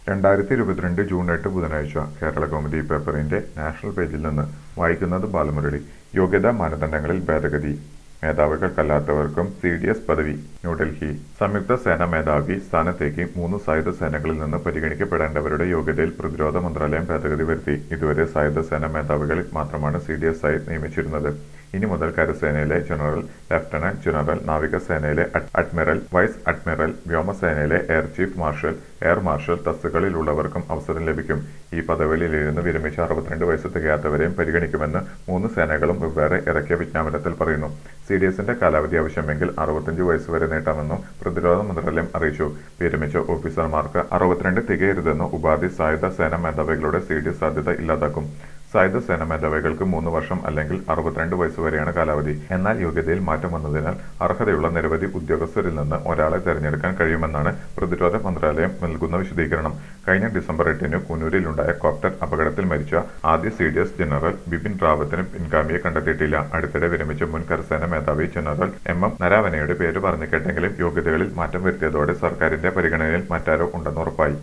രണ്ടായിരത്തി ഇരുപത്തിരണ്ട് ജൂൺ എട്ട് ബുധനാഴ്ച കേരള കൗമുദി പേപ്പറിന്റെ നാഷണൽ പേജിൽ നിന്ന് വായിക്കുന്നത് ബാലമുരളി യോഗ്യതാ മാനദണ്ഡങ്ങളിൽ ഭേദഗതി മേധാവികൾക്കല്ലാത്തവർക്കും സി ഡി എസ് പദവി ന്യൂഡൽഹി സംയുക്ത സേനാ മേധാവി സ്ഥാനത്തേക്ക് മൂന്ന് സായുധ സേനകളിൽ നിന്ന് പരിഗണിക്കപ്പെടേണ്ടവരുടെ യോഗ്യതയിൽ പ്രതിരോധ മന്ത്രാലയം ഭേദഗതി വരുത്തി ഇതുവരെ സായുധ സേനാ മേധാവികളിൽ മാത്രമാണ് സി ഡി എസ് ആയി നിയമിച്ചിരുന്നത് ഇനി മുതൽ കരസേനയിലെ ജനറൽ ലഫ്റ്റനന്റ് ജനറൽ നാവികസേനയിലെ അഡ്- അഡ്മിറൽ വൈസ് അഡ്മിറൽ വ്യോമസേനയിലെ air chief marshal air marshal തസ്തികകളിലുള്ളവർക്കും അവസരം ലഭിക്കും ഈ പദവിയിലിരുന്ന് വിരമിച്ച അറുപത്തിരണ്ട് വയസ്സ് തികയാത്തവരെയും പരിഗണിക്കുമെന്ന് മൂന്ന് സേനകളും വെവ്വേറെ ഇറക്കിയ വിജ്ഞാപനത്തിൽ പറയുന്നു സി ഡി എസിന്റെ കാലാവധി ആവശ്യമെങ്കിൽ അറുപത്തിയഞ്ച് വയസ്സ് വരെ നീട്ടാമെന്നും പ്രതിരോധ മന്ത്രാലയം അറിയിച്ചു വിരമിച്ച ഓഫീസർമാർക്ക് അറുപത്തിരണ്ട് തികയരുതെന്ന് ഉപാധി സായുധ സേനാ മേധാവികളുടെ സി ഡി എസ് സാധ്യത ഇല്ലാതാക്കും സായുധ സേനാ മേധാവികൾക്ക് മൂന്ന് വർഷം അല്ലെങ്കിൽ അറുപത്തിരണ്ട് വയസ്സ് വരെയാണ് കാലാവധി എന്നാൽ യോഗ്യതയിൽ മാറ്റം വന്നതിനാൽ അർഹതയുള്ള നിരവധി ഉദ്യോഗസ്ഥരിൽ നിന്ന് ഒരാളെ തെരഞ്ഞെടുക്കാൻ കഴിയുമെന്നാണ് പ്രതിരോധ മന്ത്രാലയം നൽകുന്ന വിശദീകരണം കഴിഞ്ഞ ഡിസംബർ എട്ടിന് കുനൂരിലുണ്ടായ കോപ്റ്റർ അപകടത്തിൽ മരിച്ച ആദ്യ C D S general Bipin റാവത്തിന് പിൻഗാമിയെ കണ്ടെത്തിയിട്ടില്ല അടുത്തിടെ വിരമിച്ച മുൻ കരസേന മേധാവി ജനറൽ എം എം നരാവനയുടെ പേര് പറഞ്ഞു കേട്ടെങ്കിലും യോഗ്യതകളിൽ മാറ്റം വരുത്തിയതോടെ സർക്കാരിന്റെ പരിഗണനയിൽ മറ്റാരോ ഉണ്ടെന്ന് ഉറപ്പായി